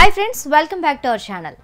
hi friends welcome back to our channel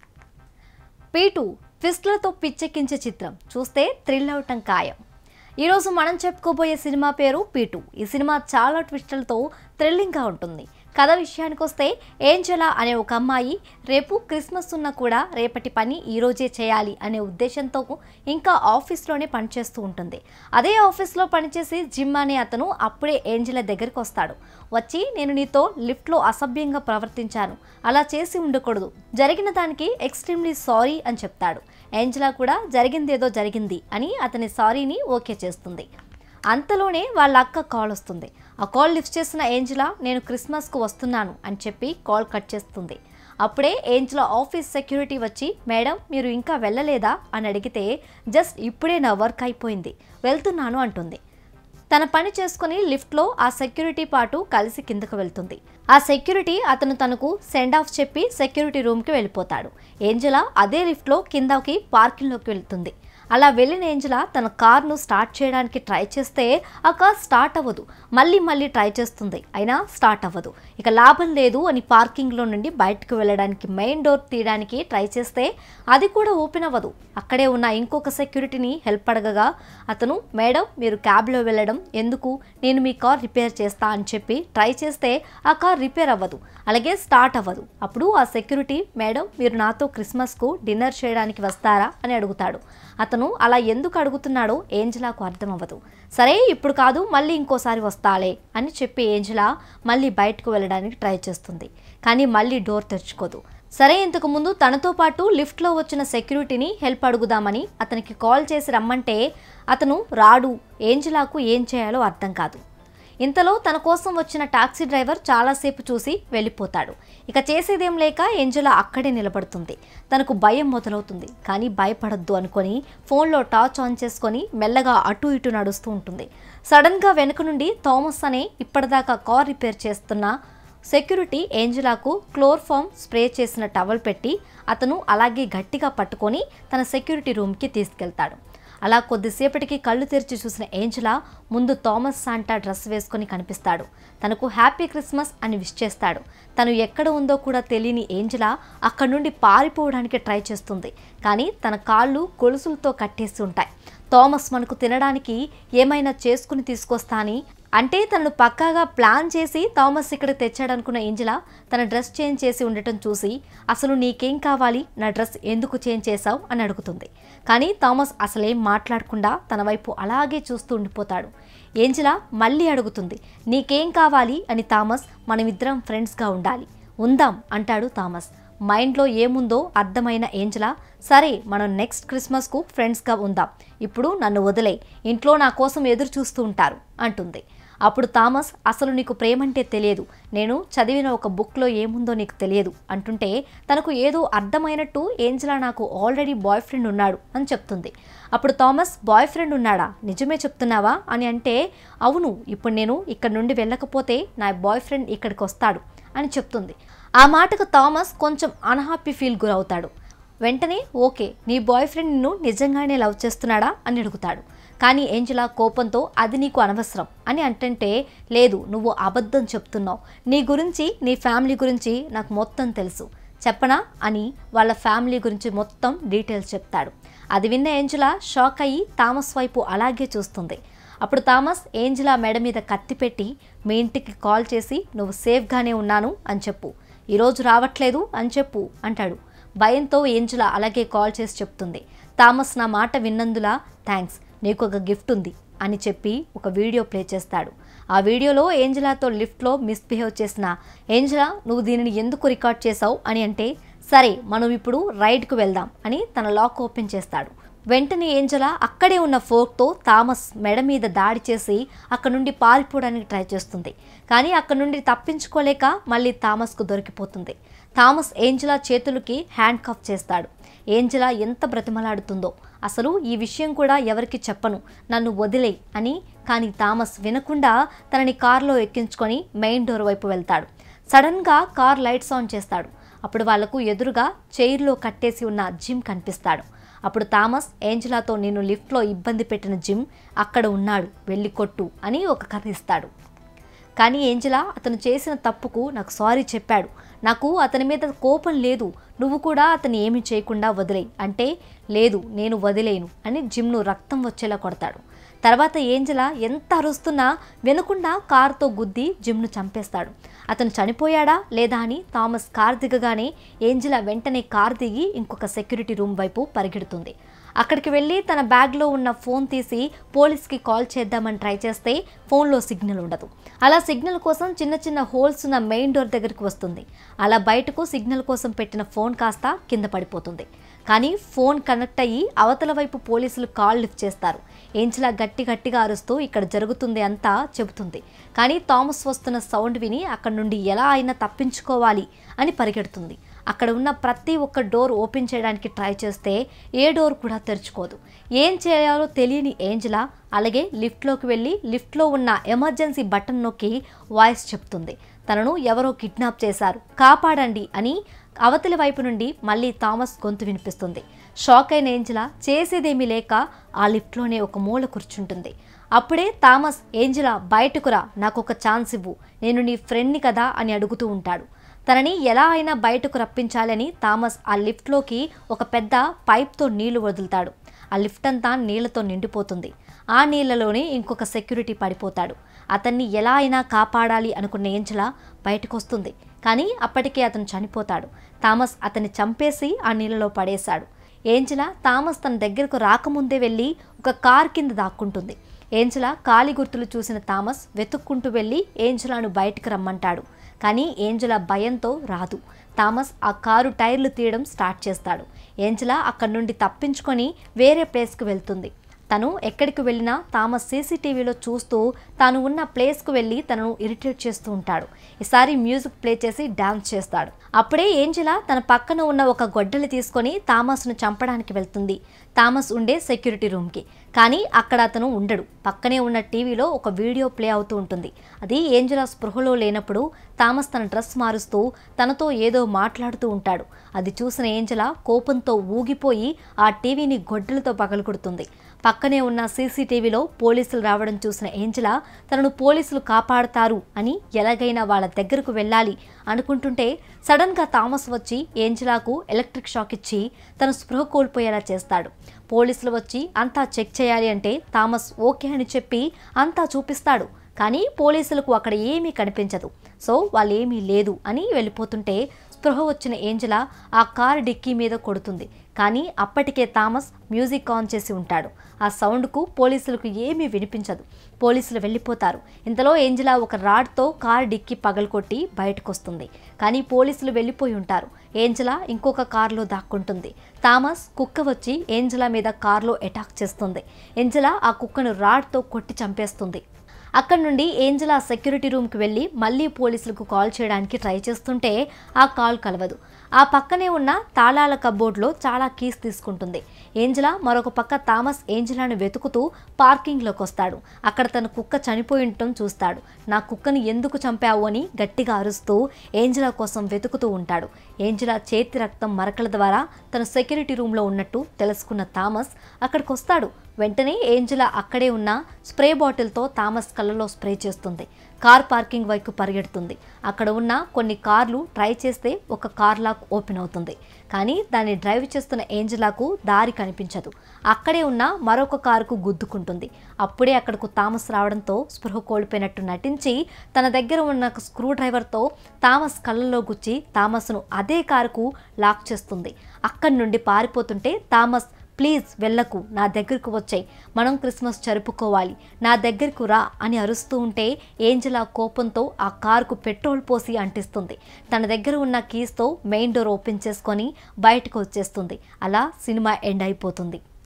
పీటు ట్విస్ట్లతో పిచ్చెక్కించే చిత్రం చూస్తే థ్రిల్ అవటం ఖాయం ఈరోజు మనం చెప్పుకోబోయే సినిమా పేరు పీటు ఈ సినిమా చాలా ట్విస్టులతో థ్రిల్లింగ్గా ఉంటుంది కథ విషయానికి వస్తే ఏంజలా అనే ఒక అమ్మాయి రేపు క్రిస్మస్ ఉన్నా కూడా రేపటి పని ఈ రోజే చేయాలి అనే ఉద్దేశంతో ఇంకా ఆఫీస్లోనే పనిచేస్తూ ఉంటుంది అదే ఆఫీస్లో పనిచేసి జిమ్ అనే అతను అప్పుడే ఏంజల దగ్గరికి వస్తాడు వచ్చి నేను నీతో లిఫ్ట్లో అసభ్యంగా ప్రవర్తించాను అలా చేసి ఉండకూడదు జరిగిన దానికి ఎక్స్ట్రీమ్లీ సారీ అని చెప్తాడు ఏంజలా కూడా జరిగిందేదో జరిగింది అని అతని సారీని ఓకే చేస్తుంది అంతలోనే వాళ్ళ అక్క కాల్ వస్తుంది ఆ కాల్ లిఫ్ట్ చేసిన ఏంజలా నేను క్రిస్మస్కు వస్తున్నాను అని చెప్పి కాల్ కట్ చేస్తుంది అప్పుడే ఏంజలా ఆఫీస్ సెక్యూరిటీ వచ్చి మేడం మీరు ఇంకా వెళ్ళలేదా అని అడిగితే జస్ట్ ఇప్పుడే నా వర్క్ అయిపోయింది వెళ్తున్నాను అంటుంది తన పని చేసుకుని లిఫ్ట్లో ఆ సెక్యూరిటీ పాటు కలిసి కిందకు వెళ్తుంది ఆ సెక్యూరిటీ అతను తనకు సెండ్ ఆఫ్ చెప్పి సెక్యూరిటీ రూమ్కి వెళ్ళిపోతాడు ఏంజలా అదే లిఫ్ట్లో కిందకి పార్కింగ్లోకి వెళ్తుంది అలా వెళ్ళిన ఏంజలా తన కార్ను స్టార్ట్ చేయడానికి ట్రై చేస్తే ఆ కార్ స్టార్ట్ అవ్వదు మళ్ళీ మళ్ళీ ట్రై చేస్తుంది అయినా స్టార్ట్ అవ్వదు ఇక లాభం లేదు అని పార్కింగ్లో నుండి బయటకు వెళ్ళడానికి మెయిన్ డోర్ తీయడానికి ట్రై చేస్తే అది కూడా ఓపెన్ అవ్వదు అక్కడే ఉన్న ఇంకొక సెక్యూరిటీని హెల్ప్ అడగగా అతను మేడం మీరు క్యాబ్లో వెళ్ళడం ఎందుకు నేను మీ కార్ రిపేర్ చేస్తా అని చెప్పి ట్రై చేస్తే ఆ కార్ రిపేర్ అవ్వదు అలాగే స్టార్ట్ అవ్వదు అప్పుడు ఆ సెక్యూరిటీ మేడం మీరు నాతో క్రిస్మస్కు డిన్నర్ చేయడానికి వస్తారా అని అడుగుతాడు అతను అలా ఎందుకు అడుగుతున్నాడో ఏంజలాకు అర్థం అవ్వదు సరే ఇప్పుడు కాదు మళ్ళీ ఇంకోసారి వస్తాలే అని చెప్పి ఏంజలా మళ్ళీ బయటకు వెళ్ళడానికి ట్రై చేస్తుంది కానీ మళ్ళీ డోర్ తెరుచుకోదు సరే ఇంతకు ముందు తనతో పాటు లిఫ్ట్లో వచ్చిన సెక్యూరిటీని హెల్ప్ అడుగుదామని అతనికి కాల్ చేసి రమ్మంటే అతను రాడు ఏంజలాకు ఏం చేయాలో అర్థం కాదు ఇంతలో తన కోసం వచ్చిన టాక్సీ డ్రైవర్ చాలాసేపు చూసి వెళ్ళిపోతాడు ఇక చేసేదేం లేక ఏంజలా అక్కడే నిలబడుతుంది తనకు భయం మొదలవుతుంది కానీ భయపడద్దు అనుకొని ఫోన్లో టార్చ్ ఆన్ చేసుకొని మెల్లగా అటు ఇటు నడుస్తూ ఉంటుంది సడన్గా వెనుక నుండి థామస్ అనే ఇప్పటిదాకా కార్ రిపేర్ చేస్తున్న సెక్యూరిటీ ఏంజలాకు క్లోర్ఫామ్ స్ప్రే చేసిన టవల్ పెట్టి అతను అలాగే గట్టిగా పట్టుకొని తన సెక్యూరిటీ రూమ్కి తీసుకెళ్తాడు అలా కొద్దిసేపటికి కళ్ళు తెరిచి చూసిన ఏంజలా ముందు థామస్ శాంటా డ్రెస్ వేసుకొని కనిపిస్తాడు తనకు హ్యాపీ క్రిస్మస్ అని విష్ చేస్తాడు తను ఎక్కడ ఉందో కూడా తెలియని ఏంజలా అక్కడి నుండి పారిపోవడానికి ట్రై చేస్తుంది కానీ తన కాళ్ళు గొలుసులతో కట్టేసి ఉంటాయి థామస్ మనకు తినడానికి ఏమైనా చేసుకుని తీసుకొస్తా అని అంటే తనను పక్కాగా ప్లాన్ చేసి థామస్ ఇక్కడ తెచ్చాడనుకున్న ఏంజలా తన డ్రెస్ చేంజ్ చేసి ఉండటం చూసి అసలు నీకేం కావాలి నా డ్రెస్ ఎందుకు చేంజ్ చేశావు అని అడుగుతుంది కానీ థామస్ అసలేం మాట్లాడకుండా తన వైపు అలాగే చూస్తూ ఉండిపోతాడు ఏంజలా మళ్ళీ అడుగుతుంది నీకేం కావాలి అని థామస్ మనమిద్దరం ఫ్రెండ్స్గా ఉండాలి ఉందాం అంటాడు థామస్ మైండ్లో ఏముందో అర్థమైన ఏంజలా సరే మనం నెక్స్ట్ క్రిస్మస్కు ఫ్రెండ్స్గా ఉందాం ఇప్పుడు నన్ను వదిలే ఇంట్లో నా కోసం ఎదురు చూస్తూ ఉంటారు అంటుంది అప్పుడు థామస్ అసలు నీకు ప్రేమంటే తెలియదు నేను చదివిన ఒక బుక్లో ఏముందో నీకు తెలియదు అంటుంటే తనకు ఏదో అర్థమైనట్టు ఏంజలా నాకు ఆల్రెడీ బాయ్ ఫ్రెండ్ ఉన్నాడు అని చెప్తుంది అప్పుడు థామస్ బాయ్ ఫ్రెండ్ ఉన్నాడా నిజమే చెప్తున్నావా అని అంటే అవును ఇప్పుడు నేను ఇక్కడ నుండి వెళ్ళకపోతే నా బాయ్ ఫ్రెండ్ ఇక్కడికి వస్తాడు అని చెప్తుంది ఆ మాటకు థామస్ కొంచెం అన్హాపీ ఫీల్ గురవుతాడు వెంటనే ఓకే నీ బాయ్ ఫ్రెండ్ నిన్ను నిజంగానే లవ్ చేస్తున్నాడా అని అడుగుతాడు కానీ ఏంజలా కోపంతో అది నీకు అనవసరం అని అంటుంటే లేదు నువ్వు అబద్ధం చెప్తున్నావు నీ గురించి నీ ఫ్యామిలీ గురించి నాకు మొత్తం తెలుసు చెప్పనా అని వాళ్ళ ఫ్యామిలీ గురించి మొత్తం డీటెయిల్స్ చెప్తాడు అది విన్న ఏంజలా షాక్ అయ్యి థామస్ వైపు అలాగే చూస్తుంది అప్పుడు థామస్ ఏంజలా మెడ మీద కత్తి పెట్టి మీ ఇంటికి కాల్ చేసి నువ్వు సేఫ్గానే ఉన్నాను అని చెప్పు ఈరోజు రావట్లేదు అని చెప్పు అంటాడు భయంతో ఏంజలా అలాగే కాల్ చేసి చెప్తుంది థామస్ నా మాట విన్నందులా థ్యాంక్స్ నీకు ఒక గిఫ్ట్ ఉంది అని చెప్పి ఒక వీడియో ప్లే చేస్తాడు ఆ వీడియోలో ఏంజలాతో లిఫ్ట్లో మిస్బిహేవ్ చేసిన ఏంజలా నువ్వు దీనిని ఎందుకు రికార్డ్ చేశావు అని అంటే సరే మనం ఇప్పుడు రైడ్కు వెళ్దాం అని తన లాక్ ఓపెన్ చేస్తాడు వెంటనే ఏంజలా అక్కడే ఉన్న ఫోర్క్తో థామస్ మెడ మీద దాడి చేసి అక్కడ నుండి పారిపోవడానికి ట్రై చేస్తుంది కానీ అక్కడ నుండి తప్పించుకోలేక మళ్ళీ థామస్కు దొరికిపోతుంది థామస్ ఏంజలా చేతులకి హ్యాండ్ కఫ్ చేస్తాడు ఏంజలా ఎంత బ్రతిమలాడుతుందో అసలు ఈ విషయం కూడా ఎవరికి చెప్పను నన్ను వదిలే అని కానీ థామస్ వినకుండా తనని కారులో ఎక్కించుకొని మెయిన్ డోర్ వైపు వెళ్తాడు సడన్గా కార్ లైట్స్ ఆన్ చేస్తాడు అప్పుడు వాళ్లకు ఎదురుగా చైర్లో కట్టేసి ఉన్న జిమ్ కనిపిస్తాడు అప్పుడు థామస్ ఏంజలాతో నేను లిఫ్ట్లో ఇబ్బంది పెట్టిన జిమ్ అక్కడ ఉన్నాడు వెళ్ళి కొట్టు అని ఒక కథ ఇస్తాడు కానీ ఏంజలా అతను చేసిన తప్పుకు నాకు సారీ చెప్పాడు నాకు అతని మీద కోపం లేదు నువ్వు కూడా అతను ఏమీ చేయకుండా వదిలేయి అంటే లేదు నేను వదిలేను అని జిమ్ను రక్తం వచ్చేలా కొడతాడు తర్వాత ఏంజల ఎంత అరుస్తున్నా వినకుండా కారుతో గుద్ది జిమ్ను చంపేస్తాడు అతను చనిపోయాడా లేదా అని థామస్ కార్ దిగగానే ఏంజల వెంటనే కార్ దిగి ఇంకొక సెక్యూరిటీ రూమ్ వైపు పరిగెడుతుంది అక్కడికి వెళ్ళి తన బ్యాగ్లో ఉన్న ఫోన్ తీసి పోలీస్కి కాల్ చేద్దామని ట్రై చేస్తే ఫోన్లో సిగ్నల్ ఉండదు అలా సిగ్నల్ కోసం చిన్న చిన్న హోల్స్ ఉన్న మెయిన్ డోర్ దగ్గరికి వస్తుంది అలా బయటకు సిగ్నల్ కోసం పెట్టిన ఫోన్ కాస్త కింద పడిపోతుంది కానీ ఫోన్ కనెక్ట్ అయ్యి అవతల వైపు పోలీసులు కాల్ లిఫ్ట్ చేస్తారు ఏంచిలా గట్టి గట్టిగా అరుస్తూ ఇక్కడ జరుగుతుంది అంతా చెబుతుంది కానీ థామస్ వస్తున్న సౌండ్ విని అక్కడ నుండి ఎలా అయినా తప్పించుకోవాలి అని పరిగెడుతుంది అక్కడ ఉన్న ప్రతి ఒక్క డోర్ ఓపెన్ చేయడానికి ట్రై చేస్తే ఏ డోర్ కూడా తెరుచుకోదు ఏం చేయాలో తెలియని ఏంజలా అలాగే లిఫ్ట్లోకి వెళ్ళి లిఫ్ట్లో ఉన్న ఎమర్జెన్సీ బటన్ నొక్కి వాయిస్ చెప్తుంది తనను ఎవరో కిడ్నాప్ చేశారు కాపాడండి అని అవతలి వైపు నుండి మళ్ళీ థామస్ గొంతు వినిపిస్తుంది షాక్ అయిన ఏంజలా చేసేదేమీ లేక ఆ లిఫ్ట్లోనే ఒక మూల కూర్చుంటుంది అప్పుడే థామస్ ఏంజలా బయటకు రా నాకు ఒక ఛాన్స్ ఇవ్వు నేను నీ ఫ్రెండ్ని కదా అని అడుగుతూ ఉంటాడు తనని ఎలా అయినా బయటకు రప్పించాలని థామస్ ఆ లిఫ్ట్లోకి ఒక పెద్ద పైప్తో నీళ్లు వదులుతాడు ఆ లిఫ్ట్ అంతా నీళ్లతో నిండిపోతుంది ఆ నీళ్లలోనే ఇంకొక సెక్యూరిటీ పడిపోతాడు అతన్ని ఎలా అయినా కాపాడాలి అనుకున్న ఏంజలా బయటకు వస్తుంది కానీ అప్పటికే అతను చనిపోతాడు థామస్ అతన్ని చంపేసి ఆ నీళ్ళలో పడేశాడు ఏంజలా థామస్ తన దగ్గరకు రాకముందే వెళ్ళి ఒక కార్ కింద దాక్కుంటుంది ఏంజలా కాలి గుర్తులు చూసిన థామస్ వెతుక్కుంటూ వెళ్ళి ఏంజలాను బయటకు రమ్మంటాడు కానీ ఏంజలా భయంతో రాదు థామస్ ఆ కారు టైర్లు తీయడం స్టార్ట్ చేస్తాడు ఏంజలా అక్కడి నుండి తప్పించుకొని వేరే ప్లేస్కి వెళ్తుంది తను ఎక్కడికి వెళ్ళినా థామస్ సీసీటీవీలో చూస్తూ తాను ఉన్న ప్లేస్కు వెళ్ళి తనను ఇరిటేట్ చేస్తూ ఉంటాడు ఈసారి మ్యూజిక్ ప్లే చేసి డాన్స్ చేస్తాడు అప్పుడే ఏంజలా తన పక్కన ఉన్న ఒక గొడ్డలి తీసుకొని థామస్ను చంపడానికి వెళ్తుంది థామస్ ఉండే సెక్యూరిటీ రూమ్కి కానీ అక్కడ అతను ఉండడు పక్కనే ఉన్న టీవీలో ఒక వీడియో ప్లే అవుతూ ఉంటుంది అది ఏంజలా స్పృహలో లేనప్పుడు థామస్ తన డ్రెస్ మారుస్తూ తనతో ఏదో మాట్లాడుతూ ఉంటాడు అది చూసిన ఏంజలా కోపంతో ఊగిపోయి ఆ టీవీని గొడ్డలతో పగలగొడుతుంది పక్కనే ఉన్న సీసీటీవీలో పోలీసులు రావడం చూసిన ఏంజలా తనను పోలీసులు కాపాడతారు అని ఎలాగైనా వాళ్ళ దగ్గరకు వెళ్ళాలి అనుకుంటుంటే సడన్గా థామస్ వచ్చి ఏంజలాకు ఎలక్ట్రిక్ షాక్ ఇచ్చి తన స్పృహ కోల్పోయేలా చేస్తాడు పోలీసులు వచ్చి అంతా చెక్ చేయాలి అంటే థామస్ ఓకే అని చెప్పి అంతా చూపిస్తాడు కానీ పోలీసులకు అక్కడ ఏమీ కనిపించదు సో వాళ్ళు ఏమీ లేదు అని వెళ్ళిపోతుంటే స్పృహ వచ్చిన ఏంజలా ఆ కారు డిక్కీ మీద కొడుతుంది కానీ అప్పటికే థామస్ మ్యూజిక్ ఆన్ చేసి ఉంటాడు ఆ సౌండ్కు పోలీసులకు ఏమీ వినిపించదు పోలీసులు వెళ్ళిపోతారు ఇంతలో ఏంజలా ఒక రాడ్తో కారు డిక్కీ పగలకొట్టి బయటకు వస్తుంది కానీ పోలీసులు వెళ్ళిపోయి ఉంటారు ఏంజలా ఇంకొక కారులో దాక్కుంటుంది థామస్ కుక్క వచ్చి ఏంజలా మీద కారులో అటాక్ చేస్తుంది ఏంజలా ఆ కుక్కను రాడ్తో కొట్టి చంపేస్తుంది అక్కడి నుండి ఏంజలా సెక్యూరిటీ రూమ్కి వెళ్ళి మళ్ళీ పోలీసులకు కాల్ చేయడానికి ట్రై చేస్తుంటే ఆ కాల్ కలవదు ఆ పక్కనే ఉన్న తాళాల కబోర్డ్లో చాలా కీస్ తీసుకుంటుంది ఏంజలా మరొక పక్క థామస్ ఏంజలాను వెతుకుతూ పార్కింగ్లోకి వస్తాడు అక్కడ తన కుక్క చనిపోయి ఉండటం చూస్తాడు నా కుక్కని ఎందుకు చంపావు అని గట్టిగా అరుస్తూ ఏంజలా కోసం వెతుకుతూ ఉంటాడు ఏంజలా చేతి రక్తం మరకల ద్వారా తన సెక్యూరిటీ రూమ్లో ఉన్నట్టు తెలుసుకున్న థామస్ అక్కడికి వస్తాడు వెంటనే ఏంజలా అక్కడే ఉన్న స్ప్రే బాటిల్తో థామస్ కళ్ళలో స్ప్రే చేస్తుంది కార్ పార్కింగ్ వైపు పరిగెడుతుంది అక్కడ ఉన్న కొన్ని కార్లు ట్రై చేస్తే ఒక కార్ లాక్ ఓపెన్ అవుతుంది కానీ దాన్ని డ్రైవ్ చేస్తున్న ఏంజలాకు దారి కనిపించదు అక్కడే ఉన్న మరొక కారుకు గుద్దుకుంటుంది అప్పుడే అక్కడకు థామస్ రావడంతో స్పృహ కోల్పోయినట్టు నటించి తన దగ్గర ఉన్న స్క్రూ డ్రైవర్తో థామస్ కళ్ళలో గుచ్చి థామస్ను అదే కారుకు లాక్ చేస్తుంది అక్కడి నుండి పారిపోతుంటే థామస్ ప్లీజ్ వెళ్ళకు నా దగ్గరకు వచ్చాయి మనం క్రిస్మస్ జరుపుకోవాలి నా దగ్గరకు రా అని అరుస్తూ ఉంటే ఏంజలా కోపంతో ఆ కారుకు పెట్రోల్ పోసి అంటిస్తుంది తన దగ్గర ఉన్న కీస్తో మెయిన్ డోర్ ఓపెన్ చేసుకొని బయటకు వచ్చేస్తుంది అలా సినిమా ఎండ్ అయిపోతుంది